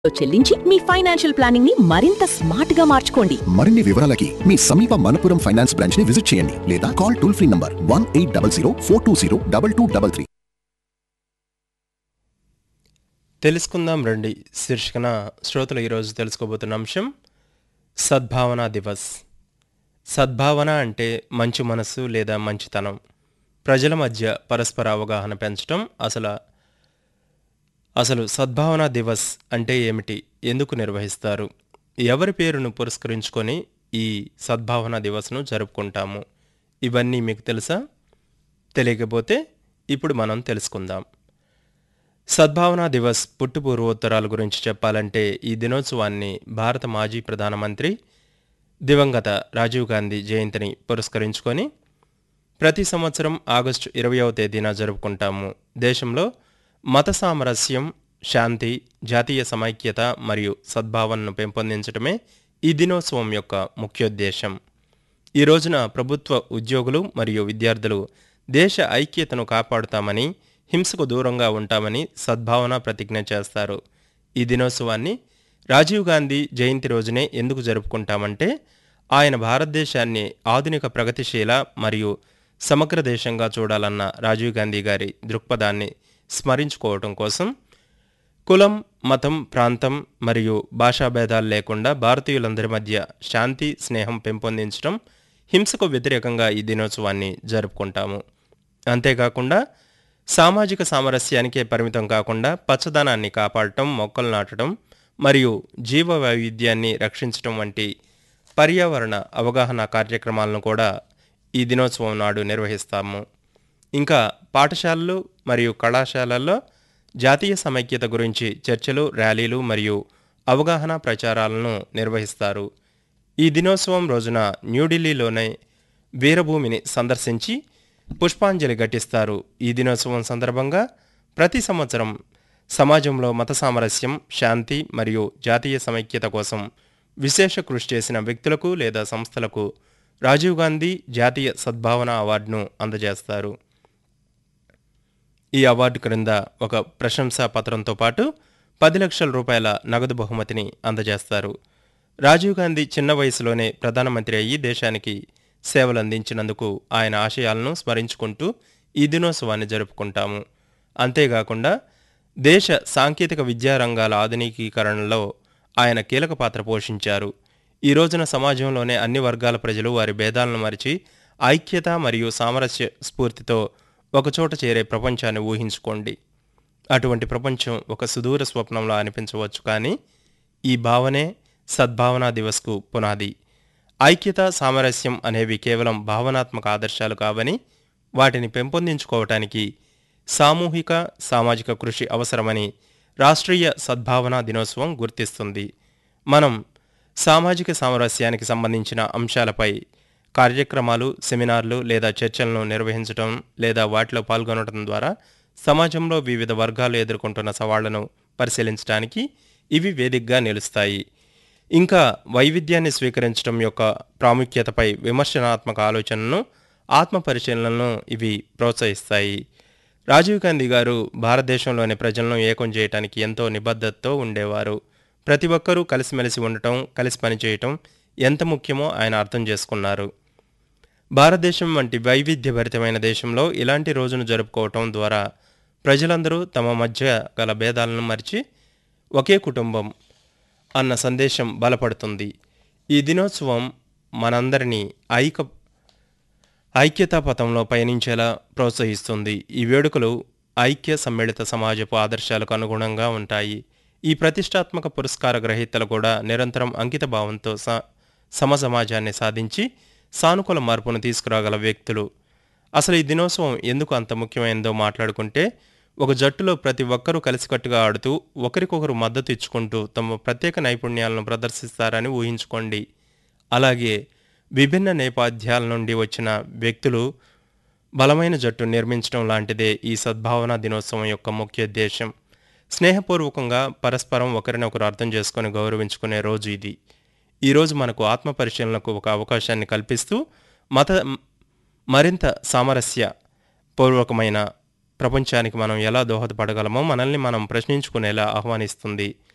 చెల్లించి మీ financial planning ని మరింత స్మార్ట్ గా మార్చుకోండి మరిన్ని వివరాలకి మీ సమీప మనపురం ఫైనాన్స్ బ్రాంచ్ ని విజిట్ చేయండి లేదా call toll free number one eight double zero four two zero double two double three తెలుసుకుందాం రండి శీర్షికన శ్రోతలు ఈరోజు తెలుసుకోబోతున్న అంశం సద్భావన దివస్ సద్భావన అంటే మంచి మనస్సు లేదా మంచితనం ప్రజల మధ్య పరస్పర అవగాహన పెంచడం అసలు అసలు సద్భావన దివస్ అంటే ఏమిటి ఎందుకు నిర్వహిస్తారు ఎవరి పేరును పురస్కరించుకొని ఈ సద్భావన దివస్ను జరుపుకుంటాము ఇవన్నీ మీకు తెలుసా తెలియకపోతే ఇప్పుడు మనం తెలుసుకుందాం సద్భావన దివస్ పుట్టుపూర్వోత్తరాల గురించి చెప్పాలంటే ఈ దినోత్సవాన్ని భారత మాజీ ప్రధానమంత్రి దివంగత రాజీవ్ గాంధీ జయంతిని పురస్కరించుకొని ప్రతి సంవత్సరం ఆగస్టు ఇరవయవ తేదీన జరుపుకుంటాము దేశంలో మత సామరస్యం శాంతి జాతీయ సమైక్యత మరియు సద్భావనను పెంపొందించడమే ఈ దినోత్సవం యొక్క ముఖ్యోద్దేశం ఈ రోజున ప్రభుత్వ ఉద్యోగులు మరియు విద్యార్థులు దేశ ఐక్యతను కాపాడుతామని హింసకు దూరంగా ఉంటామని సద్భావన ప్రతిజ్ఞ చేస్తారు ఈ దినోత్సవాన్ని రాజీవ్ గాంధీ జయంతి రోజునే ఎందుకు జరుపుకుంటామంటే ఆయన భారతదేశాన్ని ఆధునిక ప్రగతిశీల మరియు సమగ్ర దేశంగా చూడాలన్న రాజీవ్ గాంధీ గారి దృక్పథాన్ని స్మరించుకోవటం కోసం కులం మతం ప్రాంతం మరియు భాషా భేదాలు లేకుండా భారతీయులందరి మధ్య శాంతి స్నేహం పెంపొందించడం హింసకు వ్యతిరేకంగా ఈ దినోత్సవాన్ని జరుపుకుంటాము అంతేకాకుండా సామాజిక సామరస్యానికే పరిమితం కాకుండా పచ్చదనాన్ని కాపాడటం మొక్కలు నాటడం మరియు జీవ వైవిధ్యాన్ని రక్షించడం వంటి పర్యావరణ అవగాహన కార్యక్రమాలను కూడా ఈ దినోత్సవం నాడు నిర్వహిస్తాము ఇంకా పాఠశాలలు మరియు కళాశాలల్లో జాతీయ సమైక్యత గురించి చర్చలు ర్యాలీలు మరియు అవగాహన ప్రచారాలను నిర్వహిస్తారు ఈ దినోత్సవం రోజున న్యూఢిల్లీలోనే వీరభూమిని సందర్శించి పుష్పాంజలి ఘటిస్తారు ఈ దినోత్సవం సందర్భంగా ప్రతి సంవత్సరం సమాజంలో మత సామరస్యం శాంతి మరియు జాతీయ సమైక్యత కోసం విశేష కృషి చేసిన వ్యక్తులకు లేదా సంస్థలకు రాజీవ్ గాంధీ జాతీయ సద్భావన అవార్డును అందజేస్తారు ఈ అవార్డు క్రింద ఒక ప్రశంసా పత్రంతో పాటు పది లక్షల రూపాయల నగదు బహుమతిని అందజేస్తారు రాజీవ్ గాంధీ చిన్న వయసులోనే ప్రధానమంత్రి అయ్యి దేశానికి సేవలు అందించినందుకు ఆయన ఆశయాలను స్మరించుకుంటూ ఈ దినోత్సవాన్ని జరుపుకుంటాము అంతేకాకుండా దేశ సాంకేతిక విద్యారంగాల ఆధునికీకరణలో ఆయన కీలక పాత్ర పోషించారు ఈ రోజున సమాజంలోనే అన్ని వర్గాల ప్రజలు వారి భేదాలను మరిచి ఐక్యత మరియు సామరస్య స్ఫూర్తితో ఒకచోట చేరే ప్రపంచాన్ని ఊహించుకోండి అటువంటి ప్రపంచం ఒక సుదూర స్వప్నంలో అనిపించవచ్చు కానీ ఈ భావనే సద్భావనా దివస్కు పునాది ఐక్యత సామరస్యం అనేవి కేవలం భావనాత్మక ఆదర్శాలు కావని వాటిని పెంపొందించుకోవటానికి సామూహిక సామాజిక కృషి అవసరమని రాష్ట్రీయ సద్భావన దినోత్సవం గుర్తిస్తుంది మనం సామాజిక సామరస్యానికి సంబంధించిన అంశాలపై కార్యక్రమాలు సెమినార్లు లేదా చర్చలను నిర్వహించడం లేదా వాటిలో పాల్గొనడం ద్వారా సమాజంలో వివిధ వర్గాలు ఎదుర్కొంటున్న సవాళ్లను పరిశీలించడానికి ఇవి వేదికగా నిలుస్తాయి ఇంకా వైవిధ్యాన్ని స్వీకరించడం యొక్క ప్రాముఖ్యతపై విమర్శనాత్మక ఆలోచనను ఆత్మ పరిశీలనలను ఇవి ప్రోత్సహిస్తాయి రాజీవ్ గాంధీ గారు భారతదేశంలోని ప్రజలను ఏకం చేయటానికి ఎంతో నిబద్ధతతో ఉండేవారు ప్రతి ఒక్కరూ కలిసిమెలిసి ఉండటం కలిసి పనిచేయటం ఎంత ముఖ్యమో ఆయన అర్థం చేసుకున్నారు భారతదేశం వంటి వైవిధ్యభరితమైన దేశంలో ఇలాంటి రోజును జరుపుకోవటం ద్వారా ప్రజలందరూ తమ మధ్య గల భేదాలను మరిచి ఒకే కుటుంబం అన్న సందేశం బలపడుతుంది ఈ దినోత్సవం మనందరినీ ఐక ఐక్యతా పథంలో పయనించేలా ప్రోత్సహిస్తుంది ఈ వేడుకలు ఐక్య సమ్మిళిత సమాజపు ఆదర్శాలకు అనుగుణంగా ఉంటాయి ఈ ప్రతిష్టాత్మక పురస్కార గ్రహీతలు కూడా నిరంతరం అంకిత భావంతో స సమ సమాజాన్ని సాధించి సానుకూల మార్పును తీసుకురాగల వ్యక్తులు అసలు ఈ దినోత్సవం ఎందుకు అంత ముఖ్యమైనదో మాట్లాడుకుంటే ఒక జట్టులో ప్రతి ఒక్కరూ కలిసికట్టుగా ఆడుతూ ఒకరికొకరు మద్దతు ఇచ్చుకుంటూ తమ ప్రత్యేక నైపుణ్యాలను ప్రదర్శిస్తారని ఊహించుకోండి అలాగే విభిన్న నేపథ్యాల నుండి వచ్చిన వ్యక్తులు బలమైన జట్టు నిర్మించడం లాంటిదే ఈ సద్భావన దినోత్సవం యొక్క ముఖ్యోద్దేశం స్నేహపూర్వకంగా పరస్పరం ఒకరినొకరు అర్థం చేసుకొని గౌరవించుకునే రోజు ఇది ఈరోజు మనకు ఆత్మ పరిశీలనకు ఒక అవకాశాన్ని కల్పిస్తూ మత మరింత సామరస్య పూర్వకమైన ప్రపంచానికి మనం ఎలా దోహదపడగలమో మనల్ని మనం ప్రశ్నించుకునేలా ఆహ్వానిస్తుంది